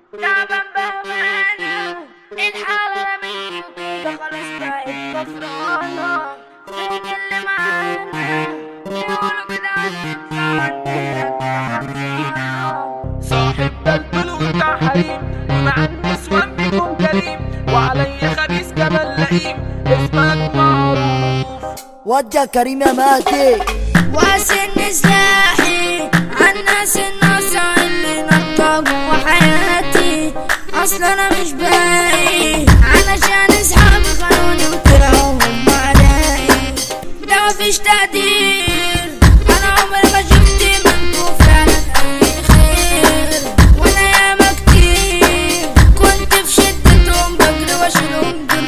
تعبان بأمانة الحالة مني وكده خلاص بقت كفرانة مين اللي معانا يقولوا كده عندنا صاحب بلبل وبتاع حريم ومع النسوان بيكون كريم وعلي خبيث كمان لئيم اسمك معروف ودي يا كريم يا ماتي واسن سلاحي عالناس الناصع اللي نطقوا حياتي اصلا انا مش باقي علشان اصحابي خانوني وطلعوا هم علي ده مفيش تقدير انا عمري ما شفت منكم فعلا اي خير وانا ياما كتير كنت في شدتهم بجري واشيلهم دول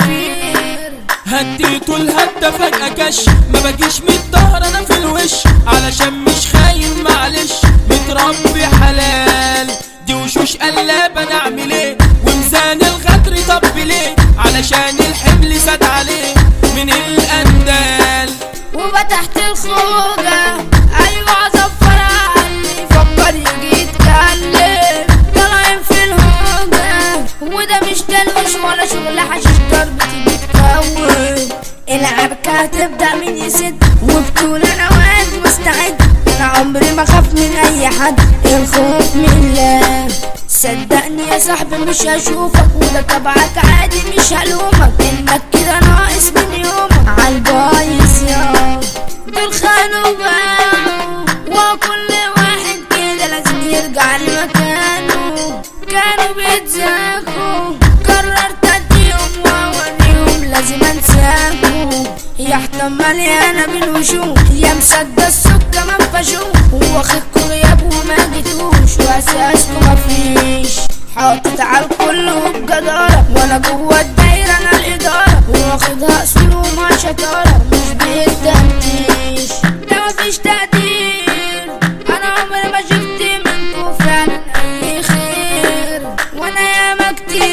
فرافير هديته الهدة فجأة كش ما باجيش من الظهر انا في الوش علشان مش خايف معلش متربي حلال دي وشوش قلابة نعمل ايه وميزان الغدر طب ليه علشان الحمل زاد عليه من الاندال وفتحت الخوجة أيوة زفرة اللي فكر يجي يتكلم طالعين في الهوجة وده مش تلوش ولا شغل حشيش ضربتي بتكون العركة هتبدأ من يسد وبطول أنا واقف مستعد أنا عمري ما خاف من أي حد الخوف من الله صدقني يا صاحبي مش هشوفك وده طبعك عادي مش هلومك انك كده ناقص من يومك عالبايظ يا دول خانوا باعوا وكل واحد كده لازم يرجع لمكانه كانوا بيتزاكوا قررت اديهم واوريهم لازم انساكوا يا حتى مليانة بالوشوش يا مسدس السكة ما فشوش واخدكوا غياب وما جيتوش واساسكوا مفيش حاطط على الكل وبجدارة وانا جوه الدايرة انا الادارة واخدها اصول وما شطارة مش بالتفتيش ده مفيش تقدير انا عمري ما شفت منكوا فعلا اي خير وانا ياما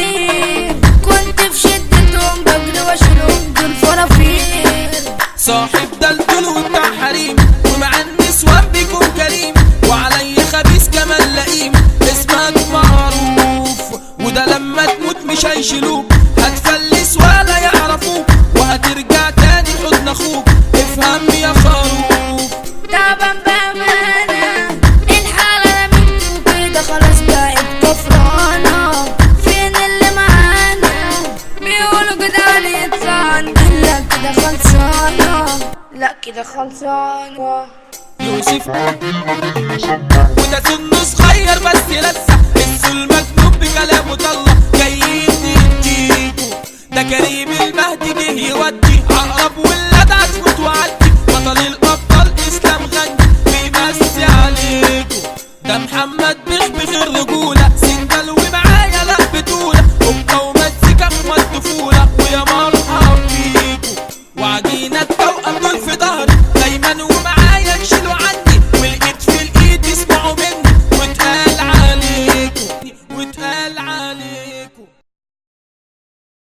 كتير كنت في شدتهم بجري واشيلهم دول فرافير صاحب دلدل وبتاع حريم ومع النسوان بيكون كريم وعلي خبيث كمان لئيم اسمك معروف وده لما تموت مش هيشيلوك هتفلس ولا يعرفوك وهترجع تاني لحضن اخوك افهم يا خروف تعبان بأمانة الحالة مني وكده خلاص بقت كفرانة فين اللي معانا بيقولوا كده هنطلع لا كده خلصانة لا كده خلصانة يوسف وده سن